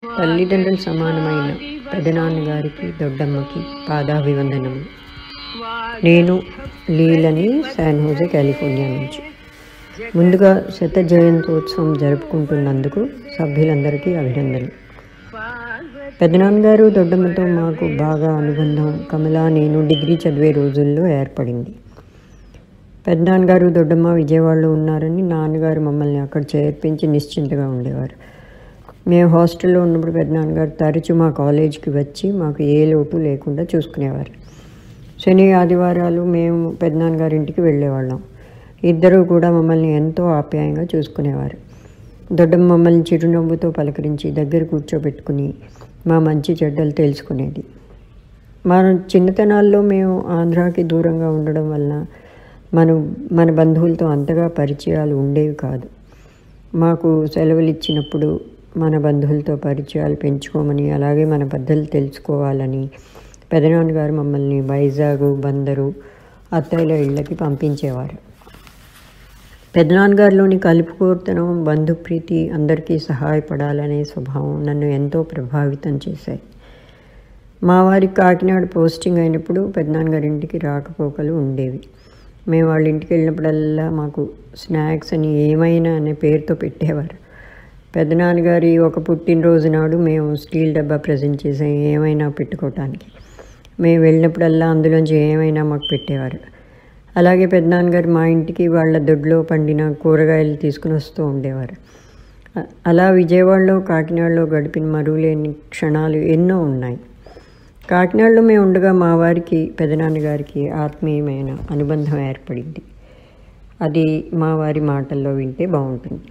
తల్లిదండ్రులు సమానమైన పెదనాన్నగారికి దొడ్డమ్మకి పాదాభివందనము నేను లీలని శాన్ హోజే కాలిఫోర్నియా నుంచి ముందుగా శత జయంతోత్సవం జరుపుకుంటున్నందుకు సభ్యులందరికీ అభినందనలు పెదనాన్నగారు దొడ్డమ్మతో మాకు బాగా అనుబంధం కమలా నేను డిగ్రీ చదివే రోజుల్లో ఏర్పడింది పెద్దనాన్నగారు దొడ్డమ్మ విజయవాడలో ఉన్నారని నాన్నగారు మమ్మల్ని అక్కడ చేర్పించి నిశ్చింతగా ఉండేవారు మేము హాస్టల్లో ఉన్నప్పుడు పెద్దనాన్నగారు తరచు మా కాలేజీకి వచ్చి మాకు ఏ లోటు లేకుండా చూసుకునేవారు శని ఆదివారాలు మేము పెద్దనాన్నగారి ఇంటికి వెళ్ళేవాళ్ళం ఇద్దరూ కూడా మమ్మల్ని ఎంతో ఆప్యాయంగా చూసుకునేవారు దొడ్డమ్మ మమ్మల్ని చిరునవ్వుతో పలకరించి దగ్గర కూర్చోబెట్టుకుని మా మంచి చెడ్డలు తెలుసుకునేది మన చిన్నతనాల్లో మేము ఆంధ్రాకి దూరంగా ఉండడం వలన మన మన బంధువులతో అంతగా పరిచయాలు ఉండేవి కాదు మాకు సెలవులు ఇచ్చినప్పుడు మన బంధువులతో పరిచయాలు పెంచుకోమని అలాగే మన పద్ధతులు తెలుసుకోవాలని పెదనాన్నగారు మమ్మల్ని వైజాగ్ బందరు అత్తయ్యల ఇళ్ళకి పంపించేవారు పెదనాన్నగారిలోని కలుపుకోతనం బంధుప్రీతి అందరికీ సహాయపడాలనే స్వభావం నన్ను ఎంతో ప్రభావితం చేశాయి మా వారికి కాకినాడ పోస్టింగ్ అయినప్పుడు పెద్దనాన్నగారి ఇంటికి రాకపోకలు ఉండేవి మేము వాళ్ళ ఇంటికి వెళ్ళినప్పుడల్లా మాకు స్నాక్స్ అని ఏమైనా అనే పేరుతో పెట్టేవారు పెద్దనాన్నగారి ఒక పుట్టినరోజు నాడు మేము స్టీల్ డబ్బా ప్రజెంట్ చేసాం ఏమైనా పెట్టుకోవటానికి మేము వెళ్ళినప్పుడల్లా అందులోంచి ఏమైనా మాకు పెట్టేవారు అలాగే పెద్దనాన్నగారు మా ఇంటికి వాళ్ళ దొడ్లో పండిన కూరగాయలు తీసుకుని వస్తూ ఉండేవారు అ- అలా విజయవాడలో కాకినాడలో గడిపిన మరువులేని క్షణాలు ఎన్నో ఉన్నాయి కాకినాడలో మేము ఉండగా మా వారికి పెదనాన్నగారికి ఆత్మీయమైన అనుబంధం ఏర్పడింది అది మా వారి మాటల్లో వింటే బాగుంటుంది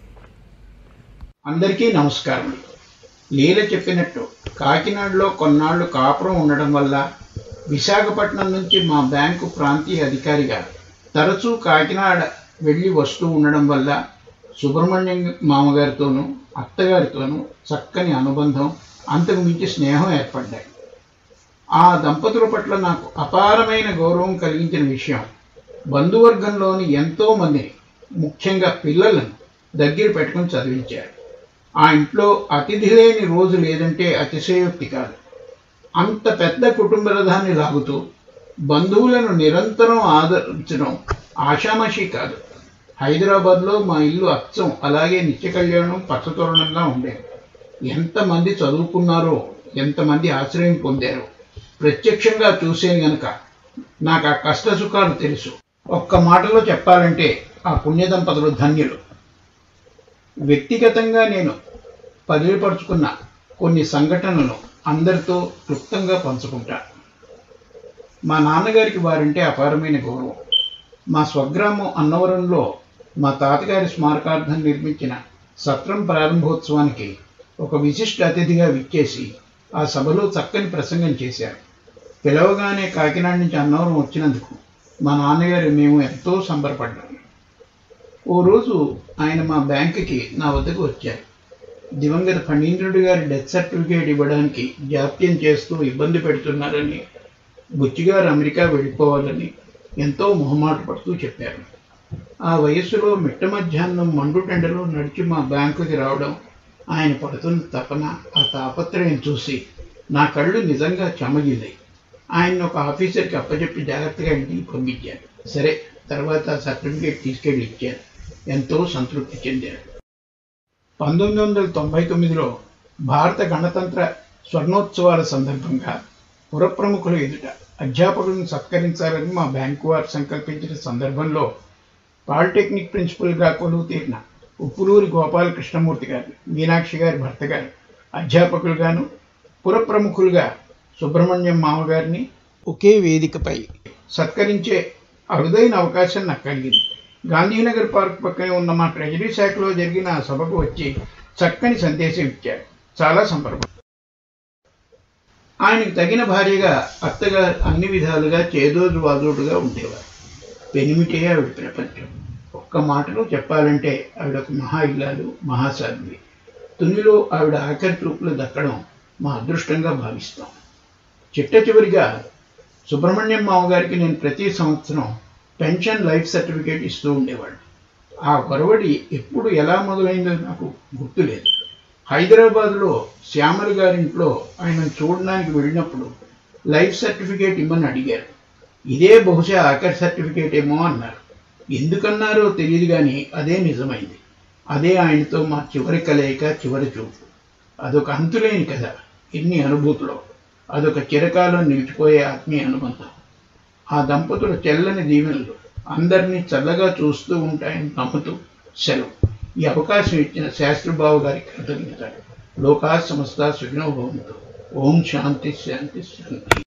అందరికీ నమస్కారం లీల చెప్పినట్టు కాకినాడలో కొన్నాళ్ళు కాపురం ఉండడం వల్ల విశాఖపట్నం నుంచి మా బ్యాంకు ప్రాంతీయ అధికారిగా తరచూ కాకినాడ వెళ్ళి వస్తూ ఉండడం వల్ల సుబ్రహ్మణ్యం మామగారితోనూ అత్తగారితోనూ చక్కని అనుబంధం అంతకు మించి స్నేహం ఏర్పడ్డాయి ఆ దంపతుల పట్ల నాకు అపారమైన గౌరవం కలిగించిన విషయం బంధువర్గంలోని ఎంతో మందిని ముఖ్యంగా పిల్లలను దగ్గర పెట్టుకుని చదివించారు ఆ ఇంట్లో అతిథి లేని రోజు లేదంటే అతిశయోక్తి కాదు అంత పెద్ద కుటుంబ రథాన్ని లాగుతూ బంధువులను నిరంతరం ఆదరించడం ఆషామాషి కాదు హైదరాబాద్లో మా ఇల్లు అచ్చం అలాగే నిత్య కళ్యాణం పచ్చతోరణంగా ఉండేది ఎంతమంది చదువుకున్నారో ఎంతమంది ఆశ్రయం పొందారో ప్రత్యక్షంగా చూసే గనక నాకు ఆ కష్ట సుఖాలు తెలుసు ఒక్క మాటలో చెప్పాలంటే ఆ పుణ్య దంపతులు ధన్యులు వ్యక్తిగతంగా నేను పదిలిపరుచుకున్న కొన్ని సంఘటనలను అందరితో క్లుప్తంగా పంచుకుంటా మా నాన్నగారికి వారంటే అపారమైన గౌరవం మా స్వగ్రామం అన్నవరంలో మా తాతగారి స్మారకార్థం నిర్మించిన సత్రం ప్రారంభోత్సవానికి ఒక విశిష్ట అతిథిగా విచ్చేసి ఆ సభలో చక్కని ప్రసంగం చేశారు పిలవగానే కాకినాడ నుంచి అన్నవరం వచ్చినందుకు మా నాన్నగారు మేము ఎంతో సంబరపడ్డాము ఓ రోజు ఆయన మా బ్యాంకుకి నా వద్దకు వచ్చారు దివంగత ఫణీంద్రుడి గారి డెత్ సర్టిఫికేట్ ఇవ్వడానికి జాప్యం చేస్తూ ఇబ్బంది పెడుతున్నారని బుచ్చిగారు అమెరికా వెళ్ళిపోవాలని ఎంతో మొహమాట పడుతూ చెప్పారు ఆ వయస్సులో మిట్ట మధ్యాహ్నం మండుటెండలో నడిచి మా బ్యాంకుకి రావడం ఆయన పడుతున్న తపన ఆ తాపత్రయం చూసి నా కళ్ళు నిజంగా చెమగిల్లాయి ఆయన ఒక ఆఫీసర్కి అప్పచెప్పి జాగ్రత్తగా ఇంటికి పంపించారు సరే తర్వాత సర్టిఫికేట్ తీసుకెళ్ళి ఇచ్చారు ఎంతో సంతృప్తి చెందారు పంతొమ్మిది వందల తొంభై తొమ్మిదిలో భారత గణతంత్ర స్వర్ణోత్సవాల సందర్భంగా పురప్రముఖుల ఎదుట అధ్యాపకులను సత్కరించాలని మా బ్యాంకు వారు సంకల్పించిన సందర్భంలో పాలిటెక్నిక్ ప్రిన్సిపల్గా కొలువు తీరిన ఉప్పులూరి గోపాలకృష్ణమూర్తి గారు మీనాక్షి గారి భర్త గారు అధ్యాపకులుగాను పురప్రముఖులుగా సుబ్రహ్మణ్యం మామగారిని ఒకే వేదికపై సత్కరించే అరుదైన అవకాశం నాకు కలిగింది గాంధీనగర్ పార్క్ పక్కనే ఉన్న మా ట్రెజరీ శాఖలో జరిగిన ఆ సభకు వచ్చి చక్కని సందేశం ఇచ్చారు చాలా సంబరపడ్డాను ఆయనకు తగిన భార్యగా అత్తగారు అన్ని విధాలుగా చేదోడు వాదోడుగా ఉండేవారు పెనిమిటే ఆవిడ ప్రపంచం ఒక్క మాటలో చెప్పాలంటే ఆవిడ ఒక మహా ఇల్లాలు మహాసాధ్వి తునిలో ఆవిడ ఆఖరి ట్రూపులు దక్కడం మా అదృష్టంగా భావిస్తాం చిట్ట చివరిగా సుబ్రహ్మణ్యం మామగారికి నేను ప్రతి సంవత్సరం పెన్షన్ లైఫ్ సర్టిఫికేట్ ఇస్తూ ఉండేవాడు ఆ గొరవడి ఎప్పుడు ఎలా మొదలైందో నాకు గుర్తులేదు హైదరాబాద్లో శ్యామల గారింట్లో ఆయన చూడడానికి వెళ్ళినప్పుడు లైఫ్ సర్టిఫికేట్ ఇమ్మని అడిగారు ఇదే బహుశా ఆఖరి సర్టిఫికేట్ ఏమో అన్నారు ఎందుకన్నారో తెలియదు కానీ అదే నిజమైంది అదే ఆయనతో మా చివరి కలయిక చివరి చూపు అదొక అంతులేని కథ ఎన్ని అనుభూతులు అదొక చిరకాలం నిలిచిపోయే ఆత్మీయ అనుబంధం ఆ దంపతుల తెల్లని దీవెనలు అందరినీ చల్లగా చూస్తూ ఉంటాయని నమ్ముతూ సెలవు ఈ అవకాశం ఇచ్చిన శాస్త్రబాబు గారికి కృతజ్ఞత లోకా సమస్త సుఖినోభవంతో ఓం శాంతి శాంతి శాంతి